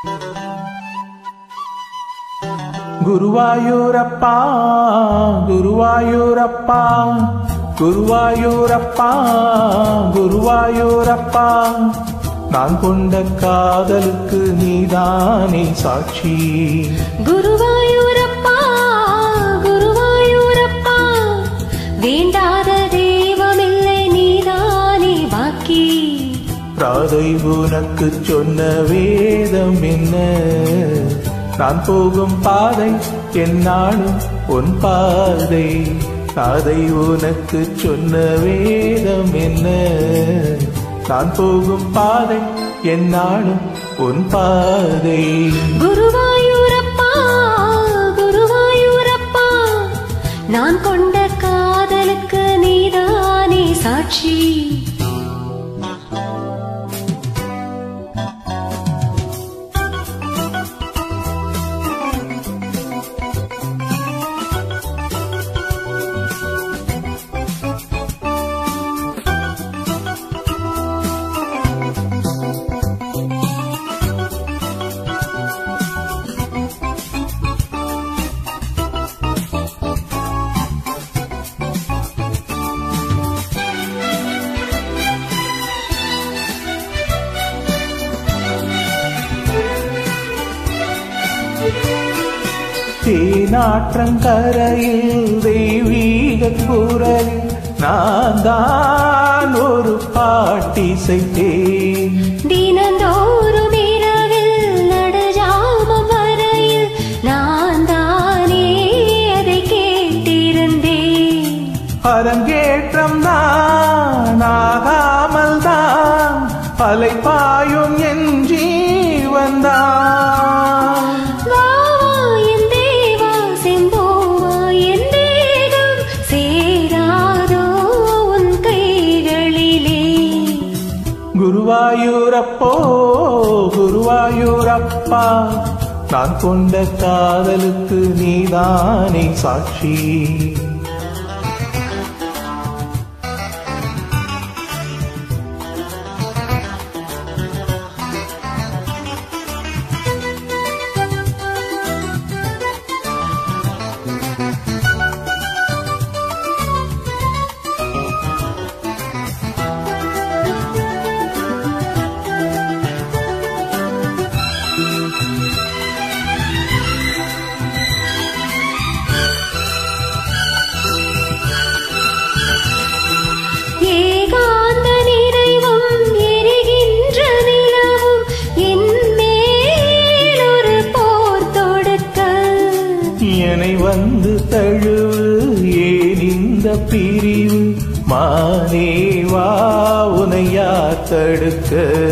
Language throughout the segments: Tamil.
குருவாயூரப்பா குருவாயூரப்பா குருவாயூரப்பா குருவாயூரப்பா நான் கொண்ட காதலுக்கு நீதானே சாட்சி குருவாயூரப்பா குருவாயூரப்பா வேண்டாத தெய்வமில்லை நீதானே பாக்கி ராதை உனக்கு சொன்ன வேதம் என்ன நான் போகும் பாதை என்னாலும் உன் பாதை ராதை உனக்கு சொன்ன வேதம் என்ன நான் போகும் பாதை என்னாலும் உன் பாதை குருவாயூரப்பா குருவாயூரப்பா நான் கொண்ட காதலுக்கு நீதானே சாட்சி தேனாற்றங்கரையில் தெய்வீக குரலில் நான் தான் ஒரு பாட்டிசைத்தேன் தினந்தோறும் இரவில் நடுஜாமம் வரையில் நான் தானே அதை கேட்டிருந்தேன் அரங்கேற்றம் தான் ஆகாமல் தான் அலைப்பாயும் என் ஜீவன்தான் வாவா என் தேவா செம்போவா என் தேகம் சேராதோ உன் கைகளிலே குருவாயூரப்போ குருவாயூரப்பா நான் கொண்ட காதலுக்கு நீதானே சாட்சி ஏகாந்த நிறைவும் எரிகின்ற நிலவும் என் மேல் ஒரு போர் தொடுக்க என்னை வந்து தழுவு ஏன் இந்த பிரிவு மானேவா உனையா தடுக்க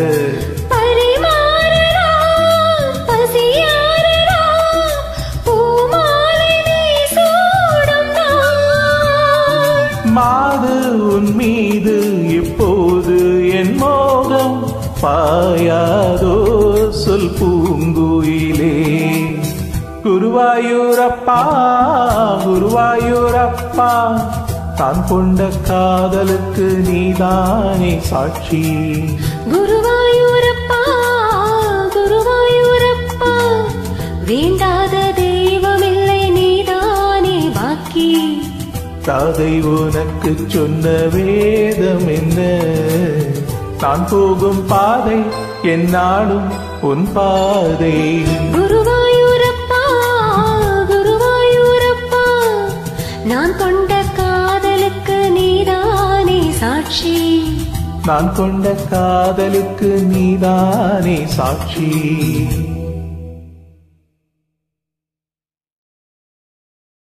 பரிமாறலாம், பசியாறலாம், பூமாலை நீ சூடும் நாள். மாது உன் மீது இப்போது என் மோகம் பாயாதோ சொல் பூங்குயிலே குருவாயூரப்பா குருவாயூரப்பா தான் கொண்ட காதலுக்கு நீதானே சாட்சி குருவாயூரப்பா குருவாயூரப்பா வேண்டாத தெய்வமில்லை நீதானே பாக்கி தாதை உனக்கு சொன்ன வேதம் என்ன நான் போகும் பாதை என்னாலும் உன் பாதை குருவாயூரப்பா குருவாயூரப்பா நான் கொண்ட காதலுக்கு நீதானே சாட்சி நான் கொண்ட காதலுக்கு நீதானே சாட்சி